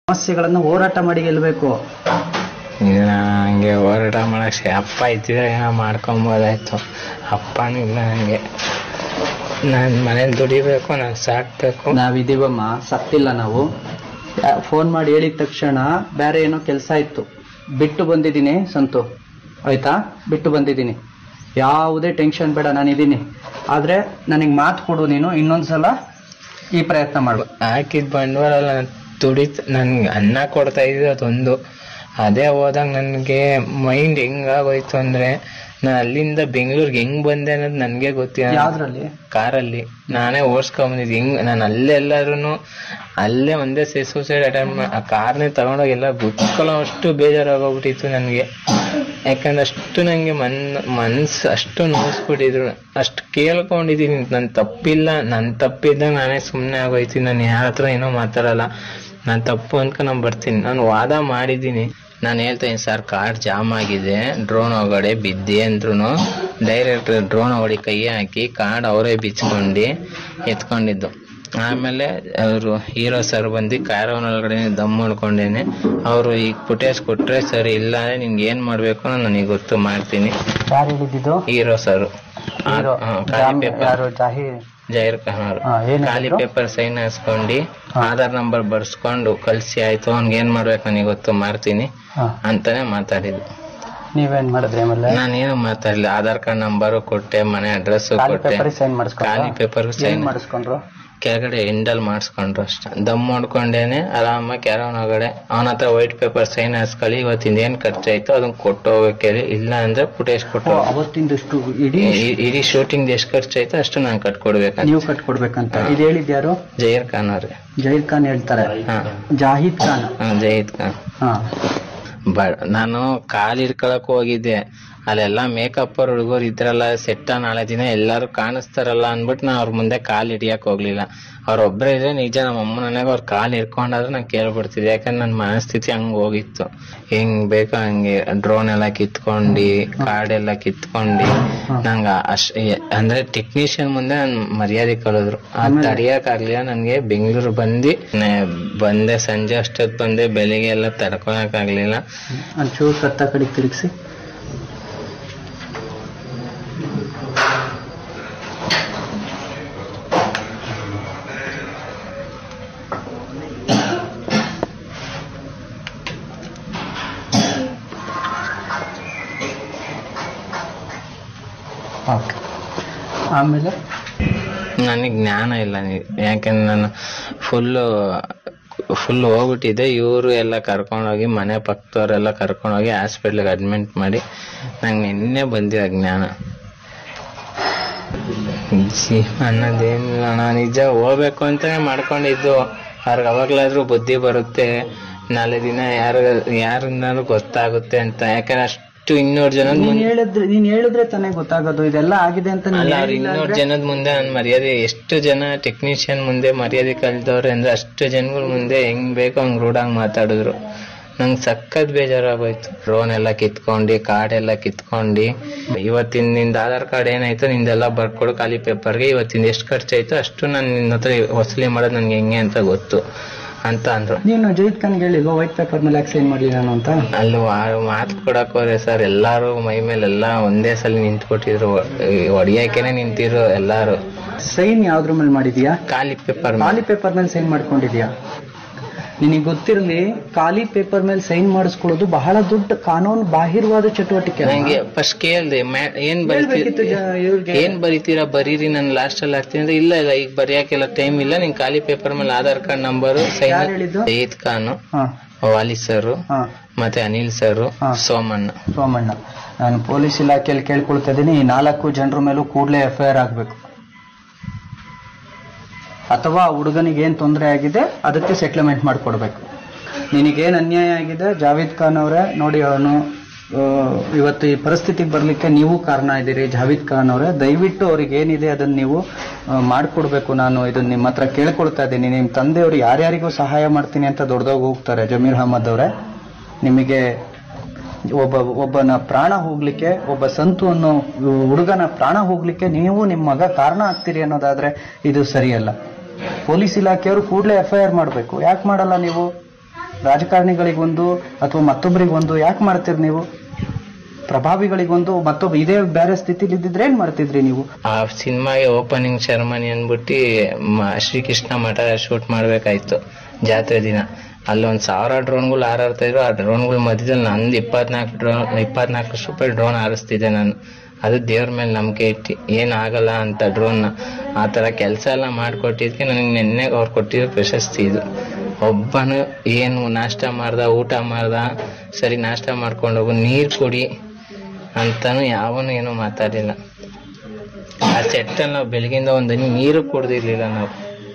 ಸಮಸ್ಯೆಗಳನ್ನ ಹೋರಾಟ ಮಾಡಿ ಗೆಲ್ಬೇಕು ಈಗ ಹಂಗೆ ಹೋರಾಟ ಮಾಡಕ್ಕೆ ಅಪ್ಪ ಇದ್ದಿದ್ರೆ ಏನೋ ಮಾಡ್ಕೊಬೋದಾಯ್ತು ಅಪ್ಪನೂ ಇಲ್ಲ ನನಗೆ ನಾನು ಮನೇಲಿ ದುಡಿಬೇಕು ನಾನು ಸಾಕ್ಬೇಕು ನಾವಿದೀವಮ್ಮ ಸತ್ತಿಲ್ಲ ನಾವು ಫೋನ್ ಮಾಡಿ ಹೇಳಿದ ತಕ್ಷಣ ಬೇರೆ ಏನೋ ಕೆಲಸ ಇತ್ತು ಬಿಟ್ಟು ಬಂದಿದ್ದೀನಿ ಸಂತು ಆಯ್ತಾ ಬಿಟ್ಟು ಬಂದಿದ್ದೀನಿ ಯಾವುದೇ ಟೆನ್ಷನ್ ಬೇಡ ನಾನಿದ್ದೀನಿ ಆದ್ರೆ ನನಗೆ ಮಾತು ಕೊಡು ನೀನು ಇನ್ನೊಂದ್ಸಲ ಈ ಪ್ರಯತ್ನ ಮಾಡು ಹಾಕಿದ ಬಂಡವಾಳ ನಾನು ದುಡಿತ್ ನನ್ಗೆ ಅನ್ನ ಕೊಡ್ತಾ ಇದ್ದು ಅದೊಂದು ಅದೇ ಹೋದಾಗ ನನಗೆ ಮೈಂಡ್ ಹೆಂಗಾಗೋಯ್ತು ಅಂದ್ರೆ ನಾನು ಅಲ್ಲಿಂದ ಬೆಂಗಳೂರಿಗೆ ಹೆಂಗ್ ಬಂದೆ ಅನ್ನೋದು ನನಗೆ ಗೊತ್ತಿಲ್ಲ ಯಾವ್ದ್ರಲ್ಲಿ ಕಾರಲ್ಲಿ ನಾನೇ ಓಡಿಸ್ಕೊಂಬಂದಿದ್ದು ಹೆಂಗ್ ನಾನು ಅಲ್ಲೆಲ್ಲರೂ ಅಲ್ಲೇ ಒಂದೇ ಸೇ ಸೂಸೈಡ್ ಅಟೆಂಪ್ಟ್ ಆ ಕಾರ್ನೇ ತಗೊಂಡೋಗಿ ಎಲ್ಲ ಗುಚ್ಕೊಳ್ಳೋ ಅಷ್ಟು ಬೇಜಾರಾಗೋಗ್ಬಿಟ್ಟಿತ್ತು ನನಗೆ ಯಾಕಂದ್ರೆ ಅಷ್ಟು ನನಗೆ ಮನ್ ಮನ್ಸು ಅಷ್ಟು ನೋಯಿಸ್ಬಿಟ್ಟಿದ್ರು ಅಷ್ಟು ಕೇಳ್ಕೊಂಡಿದ್ದೀನಿ ನನ್ನ ತಪ್ಪಿಲ್ಲ ನನ್ನ ತಪ್ಪಿದ್ದಾಗ ನಾನೇ ಸುಮ್ಮನೆ ಆಗೋಯ್ತೀನಿ ನಾನು ಯಾರ ಹತ್ರ ಏನೋ ಮಾತಾಡಲ್ಲ ನಾನು ತಪ್ಪು ಅನ್ಕೊಂಡು ನಾನು ಬರ್ತೀನಿ ನಾನು ವಾದ ಮಾಡಿದ್ದೀನಿ ನಾನು ಹೇಳ್ತೀನಿ ಸರ್ ಕಾರ್ ಜಾಮ್ ಆಗಿದೆ ಡ್ರೋನ್ ಒಳಗಡೆ ಬಿದ್ದೆ ಅಂದ್ರೂ ಡೈರೆಕ್ಟ್ ಡ್ರೋನ್ ಒಳಗಡೆ ಕೈ ಹಾಕಿ ಕಾರ್ಡ್ ಅವರೇ ಬಿಚ್ಕೊಂಡು ಎತ್ಕೊಂಡಿದ್ದು ಆಮೇಲೆ ಅವರು ಹೀರೋ ಸರ್ ಬಂದು ಕಾರ್ ಒಳಗಡೆ ದಮ್ ಮಾಡ್ಕೊಂಡೇನೆ ಅವರು ಈಗ ಫುಟೇಜ್ ಕೊಟ್ರೆ ಸರಿ ಇಲ್ಲ ಅಂದ್ರೆ ನಿಮ್ಗೆ ಏನ್ ಮಾಡ್ಬೇಕು ಅನ್ನೋದು ನನಗೆ ಗೊತ್ತು ಮಾಡ್ತೀನಿ ಯಾರು ಹೇಳಿದ್ದು ಹೀರೋ ಸರ್ ಹೀರೋ ಖಾಲಿ ಪೇಪರ್ ಯಾರು ಜಾಹೀರ್ ಜೈರ್ ಖಾನ್ ಅವರು ಹಾ, ಏನ್ ಖಾಲಿ ಹೇಳಿದ್ರು? ಪೇಪರ್ ಸೈನ್ ಹಾಸ್ಕೊಂಡು ಆಧಾರ್ ನಂಬರ್ ಬರ್ಸ್ಕೊಂಡು ಕಳ್ಸಿ ಆಯ್ತು ಅವ್ನಿಗೆ ಏನ್ ಮಾಡ್ಬೇಕು ನನಗೆ ಗೊತ್ತು ಮಾಡ್ತೀನಿ ಹಾ ಅಂತಾನೆ ಮಾತಾಡಿದ್ದು ನೀವೇನ್ ಮಾಡಿದ್ರಿ ಆಮೇಲೆ ನಾನೇನು ಮಾತಾಡ್ಲಿಲ್ಲ ಆಧಾರ್ ಕಾರ್ಡ್ ನಂಬರು ಕೊಟ್ಟೆ ಮನೆ ಅಡ್ರೆಸ್ ಖಾಲಿ ಕೊಟ್ಟೆ ಪೇಪರ್ ಸೈನ್ ಖಾಲಿ ಪೇಪರ್ ಏನ್ ಸೈನ್ ಮಾಡಿಸ್ಕೊಂಡ್ರು ಕೆಳಗಡೆ ಎಂಡಲ್ ಮಾಡಿಸ್ಕೊಂಡ್ರು ಅಷ್ಟೇ ದಮ್ ಮಾಡ್ಕೊಂಡೇನೆ ಆರಾಮಾಗಿ ಕ್ಯಾರವನ್ ಒಳಗಡೆ ಅವನ ಹತ್ರ ವೈಟ್ ಪೇಪರ್ ಸೈನ್ ಹಾಸ್ಕೊಳ್ಳಿ ಇವತ್ತಿಂದ ಏನ್ ಖರ್ಚಾಯ್ತು ಅದನ್ನ ಕೊಟ್ಟು ಹೋಗಕ್ಕೆ ಹೇಳಿ ಇಲ್ಲ ಅಂದ್ರೆ ಫುಟೇಜ್ ಕೊಟ್ಟು ಓ, ಅವತ್ತಿಂದಷ್ಟು ಇಡೀ ಇ- ಇಡೀ ಶೂಟಿಂಗ್ ಎಷ್ಟು ಖರ್ಚಾಯ್ತು ಅಷ್ಟು ನಾನು ಕಟ್ಕೊಡ್ಬೇಕಂತ ನೀವು ಕಟ್ಕೊಡ್ಬೇಕಂತ ಇದು ಹೇಳಿದ್ಯಾರು ಜಹೀರ್ ಖಾನ್ ಅವ್ರೆ ಜಹೀರ್ ಖಾನ್ ಹೇಳ್ತಾರೆ ಹಾ ಜಾಹಿದ್ ಖಾನ್ ಹಾ ಜಹೀದ್ ಖಾನ್ ಹಾ ಬ ನಾನು ಕಾಲ್ ಹಿಡ್ಕೊಳಕ್ ಹೋಗಿದ್ದೆ ಅಲ್ಲೆಲ್ಲ ಮೇಕಪ್ ಅವ್ರ ಹುಡುಗರು ಇದ್ರಲ್ಲ ಸೆಟ್ಟ ನಾಳೆ ದಿನ ಎಲ್ಲಾರು ಕಾಣಿಸ್ತಾರಲ್ಲ ಅನ್ಬಿಟ್ಟು ನಾ ಅವ್ರ ಮುಂದೆ ಕಾಲ್ ಹಿಡಿಯಕ್ ಹೋಗ್ಲಿಲ್ಲ ಅವ್ರ ಒಬ್ರೇ ಇದ್ರೆ ನಿಜ ನಮ್ಮ ಅಮ್ಮ ನನಗೆ ಅವ್ರ ಕಾಲ್ ಹಿಡ್ಕೊಂಡಾದ್ರೆ ನಾನು ಕೇಳ್ಬಿಡ್ತಿದ್ದೆ ಯಾಕಂದ್ರೆ ನನ್ನ ಮನಸ್ಥಿತಿ ಹಂಗ್ ಹೋಗಿತ್ತು ಹೆಂಗ್ ಬೇಕೋ ಹಂಗೆ ಡ್ರೋನ್ ಎಲ್ಲ ಕಿತ್ಕೊಂಡಿ ಕಾರ್ಡ್ ಎಲ್ಲ ಕಿತ್ಕೊಂಡಿ ನಂಗ ಅಶ್ ಅಂದ್ರೆ ಟೆಕ್ನಿಷಿಯನ್ ಮುಂದೆ ನನ್ ಮರ್ಯಾದೆ ಕಳೆದ್ರು ಅದ್ ತಡಿಯಕ್ ಆಗ್ಲಿಲ್ಲ ನನ್ಗೆ ಬೆಂಗಳೂರು ಬಂದು ನೆ- ಬಂದೆ ಸಂಜೆ ಅಷ್ಟೊತ್ ಬಂದೆ ಬೆಳಿಗ್ಗೆ ಎಲ್ಲ ತಡ್ಕೊಳಕ್ ಆಗ್ಲಿಲ್ಲ ಒಂಚೂರು ಕತ್ತ ಕಡೆಗೆ ತಿರುಗಿಸಿ ಓಕೆ ಆಮೇಲೆ ನನಗೆ ಜ್ಞಾನ ಇಲ್ಲ ನೀ- ಯಾಕಂದ್ರೆ ನಾನು ಫುಲ್ಲು ಫುಲ್ ಹೋಗ್ಬಿಟ್ಟಿದ್ದೆ ಇವರು ಎಲ್ಲ ಕರ್ಕೊಂಡೋಗಿ ಮನೆ ಪಕ್ಕದವರೆಲ್ಲ ಕರ್ಕೊಂಡೋಗಿ ಹಾಸ್ಪಿಟ್ಲಿಗೆ ಅಡ್ಮಿಟ್ ಮಾಡಿ ನಂಗೆ ನಿನ್ನೆ ಬಂದಿದೆ ಜ್ಞಾನ ಜೀವ ಅನ್ನೋದೇನಿಲ್ಲ ಅಣ್ಣ ನಿಜ ಹೋಗ್ಬೇಕು ಅಂತಾನೆ ಮಾಡ್ಕೊಂಡಿದ್ದು ಅವ್ರಿಗೆ ಅವಾಗ್ಲಾದ್ರೂ ಬುದ್ಧಿ ಬರುತ್ತೆ ನಾಳೆ ದಿನ ಯಾರು ಯಾರಿಂದಾದ್ರೂ ಗೊತ್ತಾಗುತ್ತೆ ಅಂತ ಯಾಕಂದ್ರೆ ಅಷ್ಟು ಇನ್ನೂರು ಜನ ನೀನ್ ಹೇಳಿದ್ರೆ ನೀನ್ ಹೇಳಿದ್ರೆ ತಾನೇ ಗೊತ್ತಾಗೋದು ಇದೆಲ್ಲ ಆಗಿದೆ ಅಂತ ನೀನ್ ಅಲ್ಲ ಅವ್ರು ಹೇಳಿಲ್ಲ ಇನ್ನೂರು ಅಂದ್ರೆ- ಜನದ ಮುಂದೆ ನನ್ ಮರ್ಯಾದೆ ಎಷ್ಟು ಜನ ಟೆಕ್ನಿಷಿಯನ್ ಮುಂದೆ ಮರ್ಯಾದೆ ಕಲ್ತವ್ರೆ ಅಂದ್ರೆ ಅಷ್ಟು ಜನಗಳ ಮುಂದೆ ಹೆಂಗ್ ಬೇಕೋ ಹಂಗ್ ರೂಢಾಗಿ ಮಾತಾಡಿದ್ರು ನಂಗೆ ಸಖತ್ ಬೇಜಾರಾಗೋಯ್ತು ಡ್ರೋನ್ ಎಲ್ಲ ಕಿತ್ಕೊಂಡು ಕಾರ್ಡ್ ಎಲ್ಲ ಕಿತ್ಕೊಂಡು ಇವತ್ತಿನ ನಿಂದ ಆಧಾರ್ ಕಾರ್ಡ್ ಏನಾಯ್ತು ನಿಂದೆಲ್ಲ ಬರ್ಕೊಡು ಖಾಲಿ ಪೇಪರ್ಗೆ ಇವತ್ತಿನ ಎಷ್ಟು ಖರ್ಚಾಯ್ತು ಅಷ್ಟು ನಾನು ನಿನ್ನ ಹತ್ರ ವಸೂಲಿ ಮಾಡೋದು ನನ್ಗೆ ಹೆಂಗೆ ಅಂತ ಗೊತ್ತು ಅಂತ ಅಂದ್ರು ನೀನು ಜೈದ್ ಖಾನ್ಗೆ ಹೇಳಿಲ್ವಾ ವೈಟ್ ಪೇಪರ್ ಮೇಲೆ ಯಾಕೆ ಸೈನ್ ಮಾಡಲಿಲ್ಲ ನಾನು ಅಂತ ಅಲ್ಲಿ ವಾ- ಮಾತು ಕೊಡಕ್ ಹೋದ್ರೆ ಸರ್ ಎಲ್ಲಾರು ಮೈ ಮೇಲೆಲ್ಲ ಒಂದೇ ಸಲ ನಿಂತ್ಕೊಟ್ಟಿದ್ರು ಹೊಡಿಯಕೆನೆ ನಿಂತಿರು ಎಲ್ಲಾರು ಸೈನ್ ಯಾವ್ದ್ರ ಮೇಲೆ ಮಾಡಿದ್ಯಾ ಖಾಲಿ ಪೇಪರ್ ಖಾಲಿ ಪೇಪರ್ ಮೇಲೆ ಸೈನ್ ಮಾಡ್ಕೊಂಡಿದ್ಯಾ ನಿನಗೆ ಗೊತ್ತಿರಲಿ ಖಾಲಿ ಪೇಪರ್ ಮೇಲೆ ಸೈನ್ ಮಾಡಿಸ್ಕೊಳ್ಳೋದು ಬಹಳ ದೊಡ್ಡ ಕಾನೂನು ಬಾಹಿರವಾದ ಚಟುವಟಿಕೆ ಅಲ್ವಾ? ನಂಗೆ ಫಸ್ಟ್ ಕೇಳ್ದೆ ಮ್ಯಾ- ಏನ್ ಹೇಳ್ಬೇಕಿತ್ತು ಬರೀತೀರ ಜ- ಇವ್ರಿಗೆ. ಏನ್ ಬರೀತೀರಾ ಬರೀರಿ ನಾನು ಲಾಸ್ಟ್ ಅಲ್ಲಿ ಹಾಕ್ತೀನಿ ಅಂದ್ರೆ ಇಲ್ಲ ಇಲ್ಲ ಈಗ ಬರೆಯಕ್ಕೆಲ್ಲ ಟೈಮ್ ಇಲ್ಲ ನಿನ್ ಖಾಲಿ ಪೇಪರ್ ಮೇಲೆ ಆಧಾರ್ ಕಾರ್ಡ್ ನಂಬರು ಯಾರ್ ಸೈನ್ ಹೇಳಿದ್ದು? ಸೈಯದ್ ಖಾನ್ ಹಾ ವಾಲಿ ಸರ್ ಹಾ ಮತ್ತೆ ಅನಿಲ್ ಸರ್ ಹಾ. ಸೋಮಣ್ಣ ಸೋಮಣ್ಣ ನಾನು ಪೊಲೀಸ್ ಇಲಾಖೆಯಲ್ಲಿ ಕೇಳ್ಕೊಳ್ತಾ ಇದ್ದೀನಿ ಈ ನಾಲ್ಕು ಜನರ ಮೇಲೂ ಕೂಡಲೇ ಎಫ್ ಐ ಆರ್ ಆಗಬೇಕು ಅಥವಾ ಆ ಹುಡುಗನಿಗೆ ಏನು ತೊಂದರೆ ಆಗಿದೆ ಅದಕ್ಕೆ ಸೆಟ್ಲ್ಮೆಂಟ್ ಮಾಡಿಕೊಡ್ಬೇಕು ನಿನಗೇನು ಅನ್ಯಾಯ ಆಗಿದೆ ಜಾವೇದ್ ಖಾನ್ ಅವರೇ ನೋಡಿ ಅವನು ಆ, ಇವತ್ತು ಈ ಪರಿಸ್ಥಿತಿಗೆ ಬರಲಿಕ್ಕೆ ನೀವು ಕಾರಣ ಇದ್ದೀರಿ ಜಾವೇದ್ ಖಾನ್ ಅವರೇ ದಯವಿಟ್ಟು ಅವ್ರಿಗೆ ಏನಿದೆ ಅದನ್ನು ನೀವು ಆ, ಮಾಡಿಕೊಡ್ಬೇಕು ನಾನು ಇದನ್ನ ನಿಮ್ಮ ಹತ್ರ ಕೇಳ್ಕೊಳ್ತಾ ಇದ್ದೀನಿ ನಿಮ್ಮ ತಂದೆಯವರು ಯಾರ್ಯಾರಿಗೂ ಸಹಾಯ ಮಾಡ್ತೀನಿ ಅಂತ ದೊಡ್ಡದಾಗಿ ಹೋಗ್ತಾರೆ ಜಮೀರ್ ಅಹಮದ್ ಅವರೇ ನಿಮಗೆ ಒಬ್ಬ ಒಬ್ಬನ ಪ್ರಾಣ ಹೋಗ್ಲಿಕ್ಕೆ ಒಬ್ಬ ಸಂತು ಅನ್ನೋ ಹುಡುಗನ ಪ್ರಾಣ ಹೋಗ್ಲಿಕ್ಕೆ ನೀವು ನಿಮ್ಮ ಮಗ ಕಾರಣ ಆಗ್ತೀರಿ ಅನ್ನೋದಾದ್ರೆ ಇದು ಸರಿಯಲ್ಲ ಪೊಲೀಸ್ ಇಲಾಖೆಯವರು ಕೂಡಲೇ ಎಫ್ ಐ ಆರ್ ಮಾಡಬೇಕು ಯಾಕೆ ಮಾಡಲ್ಲ ನೀವು ರಾಜಕಾರಣಿಗಳಿಗೊಂದು ಅಥವಾ ಮತ್ತೊಬ್ಬರಿಗೊಂದು ಯಾಕೆ ಮಾಡ್ತೀರಿ ನೀವು ಪ್ರಭಾವಿಗಳಿಗೊಂದು ಮತ್ತೊಬ್ಬ ಇದೇ ಬೇರೆ ಸ್ಥಿತಿಲಿ ಇದ್ದಿದ್ರೆ ಏನ್ ಮಾಡ್ತಿದ್ರಿ ನೀವು ಆ ಸಿನಿಮಾಗೆ ಓಪನಿಂಗ್ ಸೆರೆಮನಿ ಅಂದ್ಬಿಟ್ಟು ಮ- ಶ್ರೀಕೃಷ್ಣ ಮಠ ಶೂಟ್ ಮಾಡ್ಬೇಕಾಯ್ತು ಜಾತ್ರೆ ದಿನ ಅಲ್ಲೊಂದ್ ಸಾವಿರ ಡ್ರೋನ್ಗಳು ಹಾರಾಡ್ತಾ ಇದ್ರು ಆ ಡ್ರೋನ್ಗಳ ಮಧ್ಯದಲ್ಲಿ ನಂದು ಇಪ್ಪತ್ನಾಲ್ಕು ಡ್ರೋನ್ ಇಪ್ಪತ್ನಾಲ್ಕು ಲಕ್ಷ ರೂಪಾಯಿ ಡ್ರೋನ್ ಹಾರಿಸ್ತಿದ್ದೆ ನಾನು ಅದು ದೇವ್ರ ಮೇಲೆ ನಂಬಿಕೆ ಇಟ್ಟು ಏನಾಗಲ್ಲ ಅಂತ ಡ್ರೋನ್ ಆ ತರ ಕೆಲಸ ಎಲ್ಲ ಮಾಡ್ಕೊಟ್ಟಿದ್ಕೆ ನನಗೆ ನಿನ್ನೆ ಅವ್ರು ಕೊಟ್ಟಿರೋ ಪ್ರಶಸ್ತಿ ಇದು ಒಬ್ಬನು ಏನು ನಾಷ್ಟ ಮಾಡ್ದ ಊಟ ಮಾಡ್ದ ಸರಿ ನಾಷ್ಟ ಮಾಡ್ಕೊಂಡು ಹೋಗು ನೀರ್ ಕುಡಿ ಅಂತಾನು ಯಾವನು ಏನು ಮಾತಾಡಿಲ್ಲ ಆ ಸೆಟ್ಟಲ್ಲಿ ನಾವು ಬೆಳಗಿಂದ ಒಂದು ಹನಿ ನೀರು ಕುಡ್ದಿರ್ಲಿಲ್ಲ ನಾವು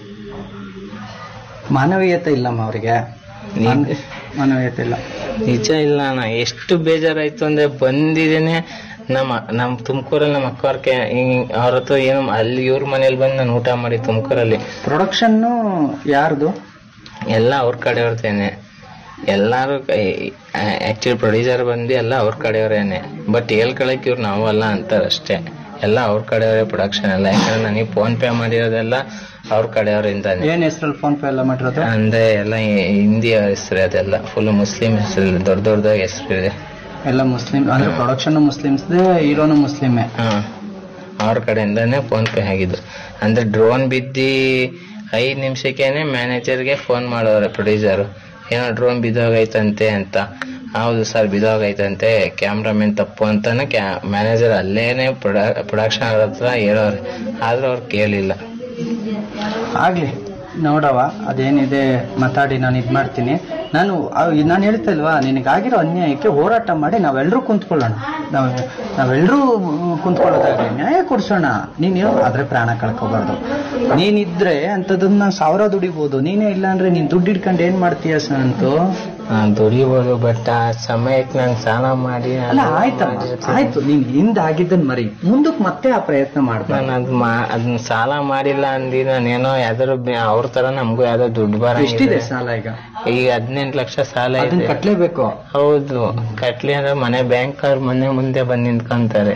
ಮಾನವೀಯತೆ ಇಲ್ಲಮ್ಮ ಅವ್ರಿಗೆ ಮಾನ- ಮಾನವೀಯತೆ ಇಲ್ಲ ನಿಜ ಇಲ್ಲ ಅಣ್ಣ ಎಷ್ಟು ಬೇಜಾರಾಯ್ತು ಅಂದ್ರೆ ಬಂದಿದ್ದೇನೆ ನಮ್ಮ ನಮ್ಮ ತುಮಕೂರಲ್ಲಿ ನಮ್ಮ ಅಕ್ಕವ್ರಕ್ಕೆ ಅವ್ರ ಹತ್ರ ಏನು ಅಲ್ಲಿ ಇವ್ರ ಮನೇಲಿ ಬಂದು ನಾನು ಊಟ ಮಾಡಿ ತುಮಕೂರಲ್ಲಿ ಪ್ರೊಡಕ್ಷನ್ ಯಾರ್ದು ಎಲ್ಲ ಅವ್ರ ಕಡೆಯವ್ರದೇನೆ ಎಲ್ಲಾರು ಆಕ್ಚುಲಿ ಪ್ರೊಡ್ಯೂಸರ್ ಬಂದು ಎಲ್ಲ ಅವ್ರ ಕಡೆಯವ್ರೇನೆ ಬಟ್ ಹೇಳ್ಕೊಳಕ್ ಇವ್ರು ನಾವಲ್ಲ ಅಂತಾರ ಅಷ್ಟೇ ಎಲ್ಲ ಅವ್ರ ಕಡೆಯವರೇ ಪ್ರೊಡಕ್ಷನ್ ಎಲ್ಲ ಯಾಕಂದ್ರೆ ನನಗೆ ಫೋನ್ ಪೇ ಮಾಡಿರೋದೆಲ್ಲ ಅವ್ರ ಕಡೆಯವರಿಂದಾನೆ ಏನ್ ಹೆಸರಲ್ಲಿ ಫೋನ್ ಪೇ ಎಲ್ಲ ಮಾಡಿರೋದು ಅಂದ್ರೆ ಎಲ್ಲ ಹಿ- ಹಿಂದಿ ಹೆಸರು ಅದೆಲ್ಲ ಫುಲ್ ಮುಸ್ಲಿಂ ಹೆಸರು ದೊಡ್ಡ ದೊಡ್ಡದಾಗ ಹೆಸರು ಇದೆ ಎಲ್ಲ ಮುಸ್ಲಿಂ ಅಂದ್ರೆ ಪ್ರೊಡಕ್ಷನ್ ಮುಸ್ಲಿಮ್ಸ್ ಹೀರೋನು ಮುಸ್ಲಿಮೇ ಹಾ ಅವ್ರ ಕಡೆಯಿಂದಾನೆ ಫೋನ್ ಪೇ ಆಗಿದ್ದು ಅಂದ್ರೆ ಡ್ರೋನ್ ಬಿದ್ದಿ ಐದ್ ನಿಮಿಷಕ್ಕೇನೆ ಮ್ಯಾನೇಜರ್ಗೆ ಫೋನ್ ಮಾಡೋರೆ ಪ್ರೊಡ್ಯೂಸರ್ ಏನೋ ಡ್ರೋನ್ ಬಿದ್ದೋಗೈತಂತೆ ಅಂತ ಹೌದು ಸರ್ ಬಿದ್ದೋಗೈತಂತೆ ಕ್ಯಾಮ್ರಾಮನ್ ತಪ್ಪು ಅಂತಾನೆ ಕ್ಯಾ ಮ್ಯಾನೇಜರ್ ಅಲ್ಲೇನೆ ಪ್ರೊಡಕ್ಷನ್ ಅವ್ರ ಹತ್ರ ಹೇಳೋರೆ ಆದ್ರೂ ಅವ್ರು ಕೇಳಿಲ್ಲ ಆಗ್ಲಿ ನೋಡವ ಅದೇನಿದೆ ಮಾತಾಡಿ ನಾನು ಇದ್ ಮಾಡ್ತೀನಿ ನಾನು ನಾನು ಹೇಳ್ತಾ ಇಲ್ವಾ ನಿನಗಾಗಿರೋ ಅನ್ಯಾಯಕ್ಕೆ ಹೋರಾಟ ಮಾಡಿ ನಾವೆಲ್ಲರೂ ಕುಂತ್ಕೊಳ್ಳೋಣ ನಾವ್ ನಾವೆಲ್ಲರೂ ಕುಂತ್ಕೊಳ್ಳೋದಾಗ್ಲಿ ನ್ಯಾಯ ಕೊಡ್ಸೋಣ ನೀನು ಆದ್ರೆ ಪ್ರಾಣ ಕಳ್ಕೋಬಾರ್ದು ನೀನಿದ್ರೆ ಅಂತದನ್ನ ಸಾವಿರ ದುಡಿಬೋದು ನೀನೇ ಇಲ್ಲ ಅಂದ್ರೆ ನೀನ್ ದುಡ್ಡು ಇಟ್ಕೊಂಡು ಏನ್ ಮಾಡ್ತೀಯ ಸಂತು ನಾನ್ ದುಡಿಬೋದು ಬಟ್ ಆ ಸಮಯಕ್ಕೆ ನಾನು ಸ್ನಾನ ಮಾಡಿ ಅಲ್ಲ ಆಯ್ತಮ್ಮ ಆಯ್ತು ನೀನ್ ಹಿಂದ್ ಆಗಿದ್ದನ್ ಮರಿ ಮುಂದಕ್ ಮತ್ತೆ ಆ ಪ್ರಯತ್ನ ಮಾಡ್ಬಾರ್ದು ನಾನು ಅದ್ ಮಾ ಅದನ್ನ ಸಾಲ ಮಾಡಿಲ್ಲ ಅಂದಿ ನಾನೇನೋ ಯಾವ್ದಾರು ಅವ್ರ ತರ ನಮಗೂ ಯಾವ್ದೋ ದುಡ್ಡು ಎಷ್ಟಿದೆ ಬರಂಗಿದೆ ಸಾಲ ಈಗ ಈಗ ಹದಿನೆಂಟು ಲಕ್ಷ ಸಾಲ ಅದನ್ನ ಇದೆ ಕಟ್ಲೇಬೇಕು ಹೌದು ಕಟ್ಲಿ ಅಂದ್ರೆ ಮನೆ ಬ್ಯಾಂಕ್ ಅವ್ರ ಮನೆ ಮುಂದೆ ಬಂದ್ ನಿಂತ್ಕೊಂತಾರೆ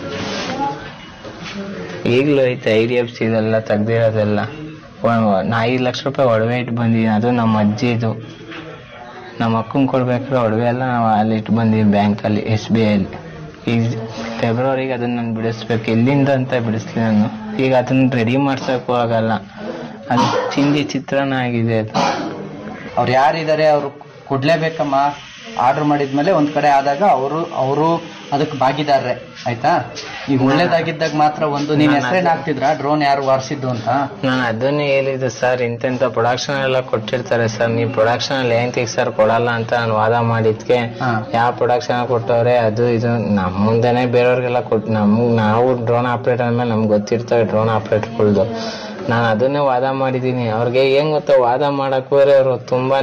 ಈಗ್ಲೂ ಐತೆ ಐ ಡಿ ಎಫ್ ಸಿ ಇದೆಲ್ಲ ತೆಗ್ದಿರೋದೆಲ್ಲ ಒ- ನಾ ಐದು ಲಕ್ಷ ರೂಪಾಯಿ ಒಡವೆ ಇಟ್ಟು ಬಂದಿದ್ದೀನಿ ಅದು ನಮ್ಮ ಅಜ್ಜಿದು ನಮ್ಮ ಅಕ್ಕಂಗೆ ಕೊಡ್ಬೇಕಾದ್ರೆ ಒಡವೆ ಎಲ್ಲ ನಾವು ಅಲ್ಲಿ ಇಟ್ಟು ಬಂದಿದ್ದೀನಿ ಬ್ಯಾಂಕಲ್ಲಿ ಎಸ್ ಬಿ ಐಲಿ ಈಗ ಫೆಬ್ರವರಿಗೆ ಅದನ್ನ ನಾನು ಬಿಡಿಸ್ಬೇಕು ಎಲ್ಲಿಂದ ಅಂತ ಬಿಡಿಸ್ಲಿ ನಾನು ಈಗ ಅದನ್ನ ರೆಡಿ ಮಾಡ್ಸೋಕ್ಕೂ ಆಗಲ್ಲ ಅದು ಚಿಂದಿ ಚಿತ್ರಾನ್ನ ಆಗಿದೆ ಅದು ಅವ್ರು ಯಾರಿದ್ದಾರೆ ಅವರು ಕೊಡ್ಲೇಬೇಕಮ್ಮ ಆರ್ಡರ್ ಮಾಡಿದ್ಮೇಲೆ ಒಂದ್ ಕಡೆ ಆದಾಗ ಅವರು ಅವರು ಅದಕ್ಕೆ ಭಾಗಿದಾರರೆ ಆಯ್ತಾ ಈಗ ಒಳ್ಳೇದಾಗಿದ್ದಾಗ ಮಾತ್ರ ಒಂದು ನೀನ್ ಹೆಸರೇನ್ ಹಾಕ್ತಿದ್ರ ಡ್ರೋನ್ ಯಾರು ವಾರಿಸಿದ್ದು ಅಂತ ನಾನು ಅದನ್ನೇ ಹೇಳಿದ್ದು ಸರ್ ಇಂತೆಂತ ಪ್ರೊಡಕ್ಷನ್ ಎಲ್ಲ ಕೊಟ್ಟಿರ್ತಾರೆ ಸರ್ ನೀವು ಪ್ರೊಡಕ್ಷನ್ ಅಲ್ಲಿ ಏನ್ ಸರ್ ಕೊಡಲ್ಲ ಅಂತ ನಾನು ವಾದ ಮಾಡಿದ್ಕೆ ಹಾ. ಯಾವ ಪ್ರೊಡಕ್ಷನ್ ಕೊಟ್ಟವ್ರೆ ಅದು ಇದು ನಮ್ಮ ಮುಂದೆನೆ ಬೇರೆಯವ್ರಿಗೆಲ್ಲ ಕೊಟ್ ನಮ್ಗ್ ನಾವು ಡ್ರೋನ್ ಆಪರೇಟರ್ ಅಂದ್ಮೇಲೆ ನಮ್ಗೆ ಗೊತ್ತಿರ್ತವೆ ಡ್ರೋನ್ ಆಪರೇಟರ್ಗಳ್ದು ನಾನು ಅದನ್ನೇ ವಾದ ಮಾಡಿದ್ದೀನಿ ಅವ್ರಿಗೆ ಏನ್ ಗೊತ್ತಾ ವಾದ ಮಾಡಕ್ ಹೋದ್ರೆ ಅವರು ತುಂಬಾ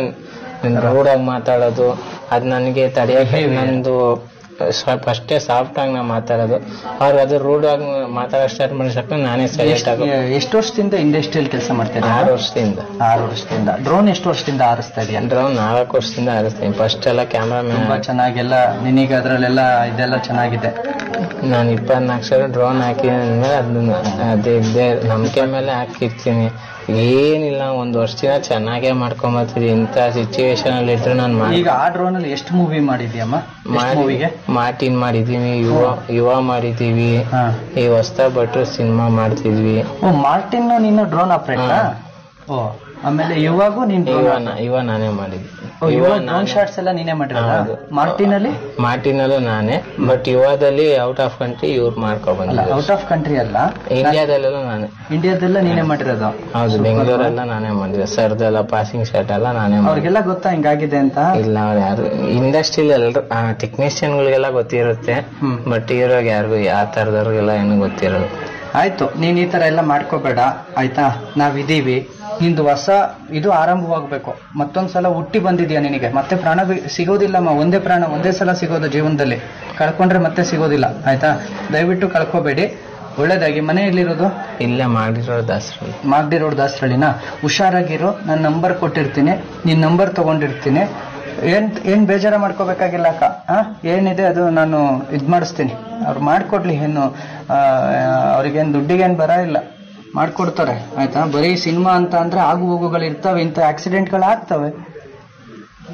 ರೂಢಾಗಿ ಮಾತಾಡೋದು ಅದ್ ನನಗೆ ತಡೆಯಕ್ಕೆ ನಂದು ಸ್ವಲ್ಪ ಅಷ್ಟೇ ಸಾಫ್ಟ್ ಆಗಿ ನಾ ಮಾತಾಡೋದು ಅವ್ರಿಗೆ ಅದು ರೂಢ್ ಆಗಿ ಮಾತಾಡೋ ಸ್ಟಾರ್ಟ್ ಮಾಡಿಸಕ್ಕೆ ನಾನೇ ಸೈಲೆಂಟ್ ಆಗ ಎಷ್ಟು ವರ್ಷದಿಂದ ಇಂಡಸ್ಟ್ರಿಯಲ್ಲಿ ಕೆಲಸ ಮಾಡ್ತಾ ಆರು ಇದ್ದೀರಾ ವರ್ಷದಿಂದ ಆರು ವರ್ಷದಿಂದ ಡ್ರೋನ್ ಎಷ್ಟು ವರ್ಷದಿಂದ ಆರಿಸ್ತಾ ಇದೆಯಾ ಅಂದ್ರೆ ಒಂದು ನಾಲ್ಕು ವರ್ಷದಿಂದ ಆರಿಸ್ತೀನಿ ಫಸ್ಟ್ ಎಲ್ಲ ತುಂಬಾ ಕ್ಯಾಮ್ರಾಮ್ಯಾನ್ ಚೆನ್ನಾಗೆಲ್ಲ ನಿನಗೆ ಅದ್ರಲ್ಲೆಲ್ಲ ಇದೆಲ್ಲ ಚೆನ್ನಾಗಿದೆ ನಾನು ಇಪ್ಪತ್ನಾಲ್ಕು ಸಾವಿರ ಡ್ರೋನ್ ಹಾಕಿದ್ಮೇಲೆ ಅದನ್ನ ಅದೇ ಇದ್ದೇ ನಂಬಿಕೆ ಮೇಲೆ ಹಾಕಿರ್ತೀನಿ ಏನಿಲ್ಲ ಒಂದ್ ವರ್ಷದಿಂದ ಚೆನ್ನಾಗೇ ಮಾಡ್ಕೊಂಬತ್ತೀನಿ ಇಂಥ ಸಿಚುವೇಶನ್ ಅಲ್ಲಿ ಇದ್ರು ನಾನು ಮಾಡಿ ಈಗ ಆ ಡ್ರೋನ್ ಅಲ್ಲಿ ಎಷ್ಟು ಮೂವಿ ಮಾಡಿದ್ಯಮ್ಮ ಮಾಡಿ ಮೂವಿಗೆ ಮಾರ್ಟಿನ್ ಮಾಡಿದೀವಿ ಯುವ ಯುವ ಮಾಡಿದೀವಿ ಹಾ ಈ ಹೊಸ್ತಾ ಭಟ್ರು ಸಿನಿಮಾ ಮಾಡ್ತಿದ್ವಿ ಓ ಮಾರ್ಟಿನ್ ನೀನು ಡ್ರೋನ್ ಆಪರೇಟರ್ ಓ ಆಮೇಲೆ ಇವಾಗೂ ನೀನ್ ಇವ ನಾ- ಇವ ನಾನೇ ಮಾಡಿದ್ವಿ ಓ, ಇವ ಇವಾಗ ಡ್ರೋನ್ ನಾನೇ- ಶಾಟ್ಸ್ ಎಲ್ಲ ನೀನೇ ಮಾಡಿರೋದ ಹೌದು. ಮಾರ್ಟಿನ್ ಅಲ್ಲಿ ಮಾರ್ಟಿನಲ್ಲೂ ನಾನೇ ಬಟ್ ಯುವದಲ್ಲಿ ಔಟ್ ಆಫ್ ಕಂಟ್ರಿ ಇವ್ರು ಅಲ್ಲ ಮಾಡ್ಕೊಬಂದಿಲ್ಲ ಔಟ್ ಆಫ್ ಕಂಟ್ರಿ ಅಲ್ಲ ಇಂಡಿಯಾದಲ್ಲೆಲ್ಲ ನಾನೇ ಇಂಡಿಯಾದೆಲ್ಲ ನೀನೇ ಮಾಡಿರೋದು ಹೌದು ಬೆಂಗಳೂರೆಲ್ಲ ನಾನೇ ಮಾಡಿದೆ ಸರ್ದೆಲ್ಲ ಪಾಸಿಂಗ್ ಶರ್ಟ್ ಎಲ್ಲ ನಾನೇ ಮಾಡಿದೆ ಅವ್ರಿಗೆಲ್ಲ ಗೊತ್ತಾ ಹಿಂಗಾಗಿದೆ ಅಂತ ಇಲ್ಲ ಅವ್ರು ಯಾರು ಇಂಡಸ್ಟ್ರಿಲಿ ಎಲ್ರು ಟೆಕ್ನಿಷಿಯನ್ಗಳಿಗೆಲ್ಲ ಗೊತ್ತಿರುತ್ತೆ ಹ್ಮ್. ಬಟ್ ಇರೋರ್ಗೆ ಯಾರಿಗೂ ಯಾವ ಥರದವ್ರಿಗೆಲ್ಲ ಏನು ಗೊತ್ತಿರೋದು ಆಯ್ತು ನೀನ್ ಈ ತರ ಎಲ್ಲ ಮಾಡ್ಕೋಬೇಡ ಆಯ್ತಾ ನಾವಿದೀವಿ ನಿಂದು ಹೊಸ ಇದು ಆರಂಭವಾಗ್ಬೇಕು ಮತ್ತೊಂದ್ಸಲ ಹುಟ್ಟಿ ಬಂದಿದ್ಯಾ ನಿನಗೆ ಮತ್ತೆ ಪ್ರಾಣ ಬಿ- ಸಿಗೋದಿಲ್ಲಮ್ಮ ಒಂದೇ ಪ್ರಾಣ ಒಂದೇ ಸಲ ಸಿಗೋದು ಜೀವನದಲ್ಲಿ ಕಳ್ಕೊಂಡ್ರೆ ಮತ್ತೆ ಸಿಗೋದಿಲ್ಲ ಆಯ್ತಾ ದಯವಿಟ್ಟು ಕಳ್ಕೊಬೇಡಿ ಒಳ್ಳೇದಾಗಿ ಮನೆ ಎಲ್ಲಿರೋದು ಇಲ್ಲೇ ಮಾಡಿರೋ ದಾಸರು ಮಾಗಡಿ ರೋಡ್ ದಾಸರಳ್ಳಿನ ಹುಷಾರಾಗಿರೋ ನಾನು ನಂಬರ್ ಕೊಟ್ಟಿರ್ತೀನಿ ನಿನ್ ನಂಬರ್ ತಗೊಂಡಿರ್ತೀನಿ ಏನ್ ಏನ್ ಬೇಜಾರ ಮಾಡ್ಕೋಬೇಕಾಗಿಲ್ಲ ಅಕ್ಕ ಆ? ಏನಿದೆ ಅದು ನಾನು ಇದ್ ಮಾಡಿಸ್ತೀನಿ ಅವ್ರು ಮಾಡ್ಕೊಡ್ಲಿ ಏನು ಆ, ಅವ್ರಿಗೇನ್ ದುಡ್ಡಿಗೇನ್ ಬರ ಇಲ್ಲ ಮಾಡ್ಕೊಡ್ತಾರೆ ಆಯ್ತಾ ಬರೀ ಸಿನಿಮಾ ಅಂತ ಅಂದ್ರೆ ಆಗು ಹೋಗುಗಳು ಇರ್ತವೆ ಇಂಥ ಆಕ್ಸಿಡೆಂಟ್ಗಳು ಆಗ್ತವೆ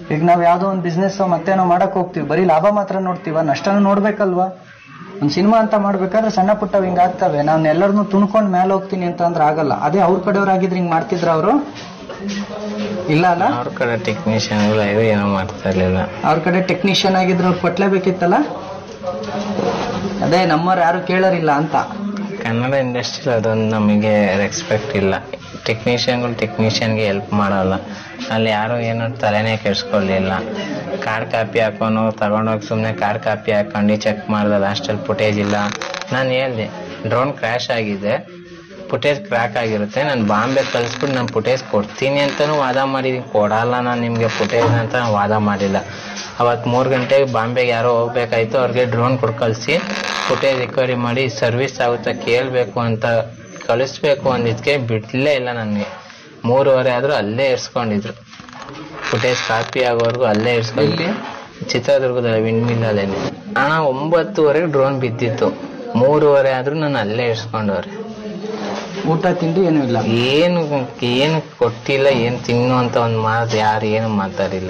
ಈಗ ನಾವ್ ಯಾವ್ದೋ ಒಂದು ಬಿಸ್ನೆಸ್ ಮತ್ತೇನೋ ಮಾಡಕ್ ಹೋಗ್ತೀವಿ ಬರೀ ಲಾಭ ಮಾತ್ರ ನೋಡ್ತೀವ ನಷ್ಟನೂ ನೋಡ್ಬೇಕಲ್ವಾ ಒಂದ್ ಸಿನಿಮಾ ಅಂತ ಮಾಡ್ಬೇಕಾದ್ರೆ ಸಣ್ಣ ಪುಟ್ಟ ಹಿಂಗ್ ಆಗ್ತವೆ ನಾನು ಎಲ್ಲರನ್ನು ತುಣ್ಕೊಂಡ್ ಮೇಲೆ ಹೋಗ್ತೀನಿ ಅಂತ ಅಂದ್ರೆ ಆಗಲ್ಲ ಅದೇ ಅವ್ರ ಕಡೆಯವ್ರಾಗಿದ್ರೆ ಹಿಂಗ್ ಮಾಡ್ತಿದ್ರ ಅವರು ಇಲ್ಲ ಅಲ್ಲ ಅವ್ರ ಕಡೆ ಟೆಕ್ನಿಷಿಯನ್ಗಳು ಏನೋ ಮಾಡ್ತಾ ಇರ್ಲಿಲ್ಲ ಅವ್ರ ಕಡೆ ಟೆಕ್ನಿಷಿಯನ್ ಆಗಿದ್ರೆ ಅವ್ರು ಕೊಟ್ಲೇಬೇಕಿತ್ತಲ್ಲ ಅದೇ ನಮ್ಮವ್ರು ಯಾರು ಕೇಳೋರಿಲ್ಲ ಅಂತ ಕನ್ನಡ ಇಂಡಸ್ಟ್ರಿ ಅದೊಂದು ನಮಗೆ ರೆಸ್ಪೆಕ್ಟ್ ಇಲ್ಲ ಟೆಕ್ನಿಷಿಯನ್ಗಳು ಟೆಕ್ನಿಷಿಯನ್ಗೆ ಹೆಲ್ಪ್ ಮಾಡಲ್ಲ ಅಲ್ಲಿ ಯಾರು ಏನು ತಲೆನೇ ಕೆಡ್ಸ್ಕೊಳ್ಳಿಲ್ಲ ಕಾರ್ಡ್ ಕಾಪಿ ಹಾಕೊಂಡು ತಗೊಂಡೋಗಿ ಸುಮ್ಮನೆ ಕಾರ್ಡ್ ಕಾಪಿ ಹಾಕೊಂಡು ಚೆಕ್ ಮಾಡ್ದೆ ಲಾಸ್ಟಲ್ಲಿ ಫುಟೇಜ್ ಇಲ್ಲ ನಾನು ಹೇಳ್ದೆ ಡ್ರೋನ್ ಕ್ರ್ಯಾಶ್ ಆಗಿದೆ ಫುಟೇಜ್ ಕ್ರ್ಯಾಕ್ ಆಗಿರುತ್ತೆ ನಾನು ಬಾಂಬೆ ಕಳಿಸ್ಬಿಟ್ಟು ನಾನು ಫುಟೇಜ್ ಕೊಡ್ತೀನಿ ಅಂತಲೂ ವಾದ ಮಾಡಿದ್ದೀನಿ ಕೊಡಲ್ಲ ನಾನು ನಿಮಗೆ ಫುಟೇಜ್ ಅಂತ ನಾನ್ ವಾದ ಮಾಡಿಲ್ಲ ಅವತ್ತು ಮೂರು ಗಂಟೆಗೆ ಬಾಂಬೆಗೆ ಯಾರೋ ಹೋಗ್ಬೇಕಾಯ್ತು ಅವ್ರಿಗೆ ಡ್ರೋನ್ ಕೊಟ್ಟು ಕಳಿಸಿ ಫುಟೇಜ್ ರಿಕವರಿ ಮಾಡಿ ಸರ್ವಿಸ್ ಆಗುತ್ತಾ ಕೇಳಬೇಕು ಅಂತ ಕಳಿಸ್ಬೇಕು ಅಂದಿದ್ಕೆ ಬಿಡ್ಲೇ ಇಲ್ಲ ನನಗೆ ಮೂರುವರೆ ಆದರೂ ಅಲ್ಲೇ ಇರ್ಸ್ಕೊಂಡಿದ್ರು ಫುಟೇಜ್ ಕಾಪಿ ಆಗೋವರೆಗೂ ಅಲ್ಲೇ ಇರ್ಸ್ಕೊಂಡು ಎಲ್ಲಿ? ಚಿತ್ರದುರ್ಗದಲ್ಲಿ ವಿಂಡ್ ಮಿಲ್ಲಲ್ಲಿ ಹಣ ಒಂಬತ್ತುವರೆಗೆ ಡ್ರೋನ್ ಬಿದ್ದಿತ್ತು ಮೂರುವರೆ ಆದ್ರೂ ನಾನು ಅಲ್ಲೇ ಇರ್ಸ್ಕೊಂಡವ್ರೆ ಊಟ ತಿಂಡಿ ಏನೂ ಇಲ್ಲ ಏನು ಏನು ಕೊಟ್ಟಿಲ್ಲ ಏನು ತಿನ್ನು ಅಂತ ಒಂದು ಮಾತು ಯಾರು ಏನು ಮಾತಾಡಿಲ್ಲ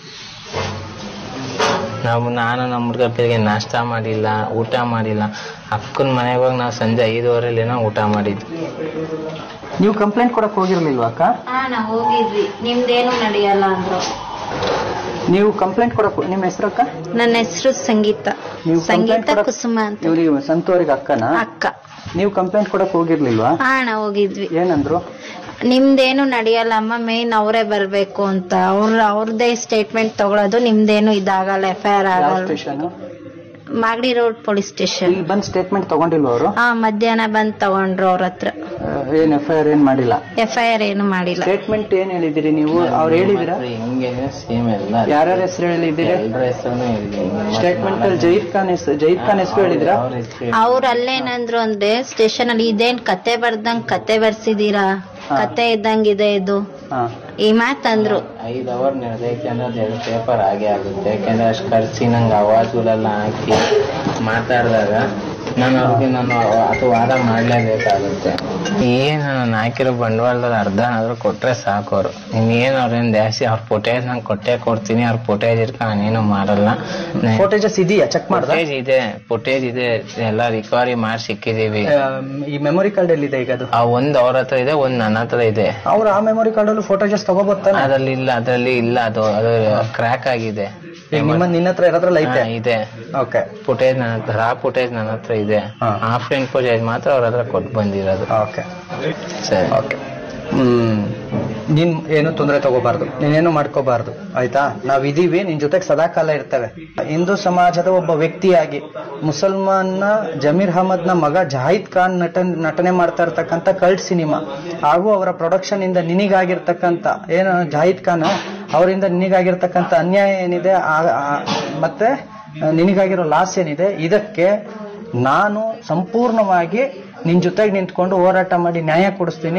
ನಾವು ನಾನು ನಮ್ಮ ಹುಡುಗ ಬೆಳಿಗ್ಗೆ ನಾಷ್ಟ ಮಾಡಿಲ್ಲ ಊಟ ಮಾಡಿಲ್ಲ ಅಕ್ಕನ ಮನೆಗೆ ಹೋಗಿ ನಾವು ಸಂಜೆ ಐದುವರೆಲೇನೋ ಊಟ ಮಾಡಿದ್ವಿ ನೀವು ಕಂಪ್ಲೇಂಟ್ ಕೊಡಕ್ ಹೋಗಿರ್ಲಿಲ್ವಾ ಅಕ್ಕ ಹಾ ನಾವ್ ಹೋಗಿದ್ವಿ ನಿಮ್ದೇನು ನಡೆಯಲ್ಲ ಅಂದ್ರು ನೀವು ಕಂಪ್ಲೇಂಟ್ ಕೊಡಕ್ ನಿಮ್ಮ ಹೆಸರಕ್ಕ ನನ್ನ ಹೆಸರು ಸಂಗೀತ ನೀವು ಸಂಗೀತ complaint ಕೊಡಕ್- ಕುಸುಮ ಅಂತ ಇವ್ರಿಗೆ ಸಂತೋರಿಗೆ ಅಕ್ಕನ ಅಕ್ಕ ನೀವು ಕಂಪ್ಲೇಂಟ್ ಕೊಡಕ್ ಹೋಗಿರ್ಲಿಲ್ವಾ ಹಾ ನಾವು ಹೋಗಿದ್ವಿ ಏನಂದ್ರು ನಿಮ್ದೇನು ನಡೆಯಲ್ಲ ಅಮ್ಮ ಮೇನ್ ಅವರೇ ಬರ್ಬೇಕು ಅಂತ ಅವ್ರ ಅವ್ರದೇ ಸ್ಟೇಟ್ಮೆಂಟ್ ತಗೊಳೋದು ನಿಮ್ದೇನು ಇದಾಗಲ್ಲ ಎಫ್ ಐ ಆರ್ ಯಾವ ಆಗಲ್ಲ station Magadi road police station ಇಲ್ಲಿ ಬಂದ್ ಸ್ಟೇಟ್ಮೆಂಟ್ ತಗೊಂಡಿಲ್ವ ಅವರು ಹಾ ಮಧ್ಯಾಹ್ನ ಬಂದ್ ತಗೊಂಡ್ರು ಅವ್ರ ಹತ್ರ ಏನ್ ಎಫ್ ಐ ಆರ್ ಏನ್ ಮಾಡಿಲ್ಲ ಎಫ್ ಐ ಆರ್ ಏನು ಮಾಡಿಲ್ಲ ಸ್ಟೇಟ್ಮೆಂಟ್ ಏನ್ ಹೇಳಿದಿರಿ ನೀವು ಅವ್ರು ಹೇಳಿದಿರಾ ಹಿಂಗೆ ಸೇಮ್ ಎಲ್ಲ ಯಾರ್ಯಾರ ಹೆಸರು ಹೇಳಿದಿರಿ ಎಲ್ಲರ ಹೆಸರು ಸ್ಟೇಟ್ಮೆಂಟ್ ಅಲ್ಲಿ ಜೈದ್ ಖಾನ್ ಹೆಸರು ಜೈದ್ ಖಾನ್ ಹೆಸರು ಹೇಳಿದಿರಾ ಅವ್ರ ಅಲ್ಲೇನಂದ್ರು ಅಂದ್ರೆ ಸ್ಟೇಷನ್ ಅಲ್ಲಿ ಇದೇನ್ ಕತೆ ಬರ್ದಂಗ್ ಕತೆ ಬರ್ಸಿದೀರಾ ಹಾ. ಕತೆ ಇದ್ದಂಗಿದೆ ಇದು ಹಾ ಈ ಮಾತಂದ್ರು ಐದು ಅವರ್ ನಡೆದೈತೆ ಅಂದ್ರೆ ಅದು ಎರಡು ಪೇಪರ್ ಆಗೇ ಆಗುತ್ತೆ ಯಾಕೆಂದ್ರೆ ಅಷ್ಟು ಖರ್ಚಿ ನಂಗೆ ಅವಾಜುಗಳೆಲ್ಲ ಹಾಕಿ ಮಾತಾಡಿದಾಗ ನಾನು ಅವ್ರಿಗೆ ನಾನು ಅದು ವಾದ ಮಾಡಲೇಬೇಕಾಗುತ್ತೆ ಏನು ನಾನು ಹಾಕಿರೋ ಬಂಡವಾಳದಲ್ಲಿ ಅರ್ಧನಾದ್ರೂ ಕೊಟ್ರೆ ಸಾಕು ಅವರು ಇನ್ನೇನು ಅವ್ರೇನು ಜಾಸ್ತಿ ಅವ್ರ ಫುಟೇಜ್ ನಂಗೆ ಕೊಟ್ಟೆ ಕೊಡ್ತೀನಿ ಅವ್ರ ಫುಟೇಜ್ ಇರ್ಕೊಂಡು ನಾನೇನು ಮಾಡಲ್ಲ ಫೋಟೇಜಸ್ ಇದೆಯಾ ಚೆಕ್ ಮಾಡ್ದ ಫುಟೇಜ್ ಇದೆ ಫುಟೇಜ್ ಇದೆ ಎಲ್ಲ ರಿಕವರಿ ಮಾಡಿ ಸಿಕ್ಕಿದೀವಿ ಈ ಮೆಮೊರಿ ಕಾರ್ಡ್ ಎಲ್ಲಿದೆ ಈಗ ಅದು ಆ ಒಂದ್ ಅವ್ರ ಹತ್ರ ಇದೆ ಒಂದ್ ನನ್ನ ಹತ್ರ ಇದೆ ಅವ್ರು ಆ ಮೆಮೊರಿ ಕಾರ್ಡ್ ಅಲ್ಲೂ ಫೋಟೋಜಸ್ ತಗೋಬೋತಾನೆ ಅದ್ರಲ್ಲಿ ಇಲ್ಲ ಅದ್ರಲ್ಲಿ ಇಲ್ಲ ಅದು ಅದು ಕ್ರ್ಯಾಕ್ ಆಗಿದೆ ನಿಮ್ಮ ನಿನ್ನ ಹತ್ರ ಇರೋದ್ರಲ್ಲಿ ಐತೆ ಹಾ, ಇದೆ ಓಕೆ ಫುಟೇಜ್ ನನ್ನ ಹತ್ರ ಆ ಫುಟೇಜ್ ನನ್ನ ಹತ್ರ ಇದೆ ಹಾ. ಆಫ್ಲೈನ್ ಫುಟೇಜ್ ಮಾತ್ರ ಅವ್ರ ಹತ್ರ ಕೊಟ್ಟು ಬಂದಿರೋದು ಓಕೆ ಸರಿ ಓಕೆ ಹ್ಮ್ ನೀನ್ ಏನು ತೊಂದರೆ ತಗೋಬಾರ್ದು ನೀನೇನು ಮಾಡ್ಕೋಬಾರ್ದು ಆಯ್ತಾ ನಾವ್ ಇದೀವಿ ನಿನ್ ಜೊತೆಗೆ ಸದಾಕಾಲ ಇರ್ತೇವೆ ಹಿಂದೂ ಸಮಾಜದ ಒಬ್ಬ ವ್ಯಕ್ತಿಯಾಗಿ ಮುಸಲ್ಮಾನ್ನ ಜಮೀರ್ ಅಹಮದ್ ನ ಮಗ ಜಾಹಿದ್ ಖಾನ್ ನಟ ನಟನೆ ಮಾಡ್ತಾ ಇರ್ತಕ್ಕಂಥ ಕಲ್ಟ್ ಸಿನಿಮಾ ಹಾಗೂ ಅವರ ಪ್ರೊಡಕ್ಷನ್ ಇಂದ ನಿನಿಗಾಗಿರ್ತಕ್ಕಂಥ ಏನು ಜಾಹಿದ್ ಖಾನ್ ಅವರಿಂದ ನಿನಿಗಾಗಿರ್ತಕ್ಕಂಥ ಅನ್ಯಾಯ ಏನಿದೆ ಆ- ಆ- ಮತ್ತೆ ನಿನಗಾಗಿರೋ ಲಾಸ್ ಏನಿದೆ ಇದಕ್ಕೆ ನಾನು ಸಂಪೂರ್ಣವಾಗಿ ನಿನ್ ಜೊತೆಗೆ ನಿಂತ್ಕೊಂಡು ಹೋರಾಟ ಮಾಡಿ ನ್ಯಾಯ ಕೊಡಿಸ್ತೀನಿ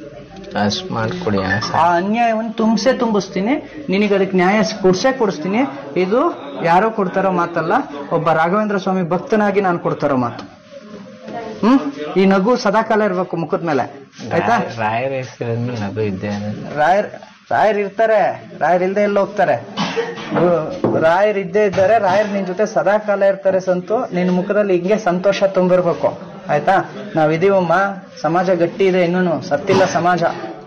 ಅಷ್ಟ್ ಮಾಡ್ಕೊಡಿ ಅಣ್ಣ ಆ ಸಾಕು. ಅನ್ಯಾಯವನ್ನು ತುಂಬಿಸೇ ತುಂಬಿಸ್ತೀನಿ ನಿನಗೆ ಅದಕ್ಕೆ ನ್ಯಾಯ ಕೊಡ್ಸೇ ಕೊಡಿಸ್ತೀನಿ ಇದು ಯಾರೋ ಕೊಡ್ತಾರೋ ಮಾತಲ್ಲ ಒಬ್ಬ ರಾಘವೇಂದ್ರ ಸ್ವಾಮಿ ಭಕ್ತನಾಗಿ ನಾನು ಕೊಡ್ತಾರೋ ಮಾತು ಹ್ಮ್ ಈ ನಗು ಸದಾಕಾಲ ಇರ್ಬೇಕು ಮುಖದ ಮೇಲೆ ಆಯ್ತಾ ರಾಯ- ರಾಯರ ಹೆಸರಿದ್ಮೇಲೆ ನಗು ಇದ್ದೆ ರಾಯರ್ ರಾಯರ್ ಇರ್ತಾರೆ ರಾಯರ್ ಇಲ್ದೇ ಎಲ್ಲ ಹೋಗ್ತಾರೆ ಗು- ರಾಯರ್ ಇದ್ದೇ ಇದ್ದಾರೆ ರಾಯರ್ ನಿನ್ ಜೊತೆ ಸದಾ ಕಾಲ ಇರ್ತಾರೆ ಸಂತು ನಿನ್ ಮುಖದಲ್ಲಿ ಹಿಂಗೆ ಸಂತೋಷ ತುಂಬಿರ್ಬೇಕು ಆಯ್ತಾ ನಾವ್ ಇದೀವಮ್ಮ ಸಮಾಜ ಗಟ್ಟಿ ಇದೆ ಇನ್ನೂನು ಸತ್ತಿಲ್ಲ ಸಮಾಜ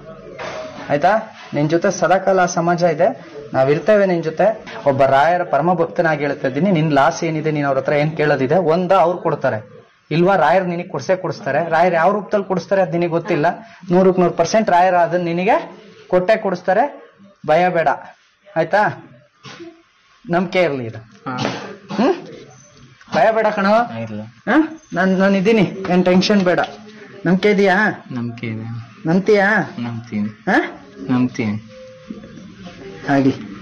ಆಯ್ತಾ ನಿನ್ ಜೊತೆ ಸದಾಕಾಲ ಆ ಸಮಾಜ ಇದೆ ನಾವ್ ಇರ್ತೇವೆ ನಿನ್ ಜೊತೆ ಒಬ್ಬ ರಾಯರ ಪರಮ ಭಕ್ತನಾಗಿ ಹೇಳ್ತಾ ಇದ್ದೀನಿ ನಿನ್ ಲಾಸ್ ಏನಿದೆ ನೀನ್ ಅವ್ರ ಹತ್ರ ಏನ್ ಕೇಳೋದಿದೆ ಒಂದ ಅವ್ರು ಕೊಡ್ತಾರೆ ಇಲ್ವಾ ರಾಯರ್ ನಿನಗೆ ಕೊಡ್ಸೇ ಕೊಡಿಸ್ತಾರೆ ರಾಯರ್ ಯಾವ ರೂಪದಲ್ಲಿ ಕೊಡಿಸ್ತಾರೆ ಅದ್ ನಿನಗೆ ಗೊತ್ತಿಲ್ಲ ನೂರಕ್ಕೆ ನೂರು ಪರ್ಸೆಂಟ್ ರಾಯರ್ ಅದನ್ನ ನಿನಗೆ ಕೊಟ್ಟೆ ಕೊಡಿಸ್ತಾರೆ ಭಯ ಬೇಡ ಆಯ್ತಾ ನಂಬಿಕೆ ಇರ್ಲಿ ಇದು ಹ್ಮ್ ಭಯ ಬೇಡ ಕಣೋ ಇಲ್ಲ ಹ? ನಾನ್ ನಾನು ಇದೀನಿ ಏನ್ ಟೆನ್ಷನ್ ಬೇಡ ನಂಬಿಕೆ ಇದೆಯಾ ನಂಬಿಕೆ ಇದೆ ನಂಬ್ತೀಯಾ ನಂಬ್ತೀನಿ ಹ ನಂಬ್ತೀನಿ ಆಗ್ಲಿ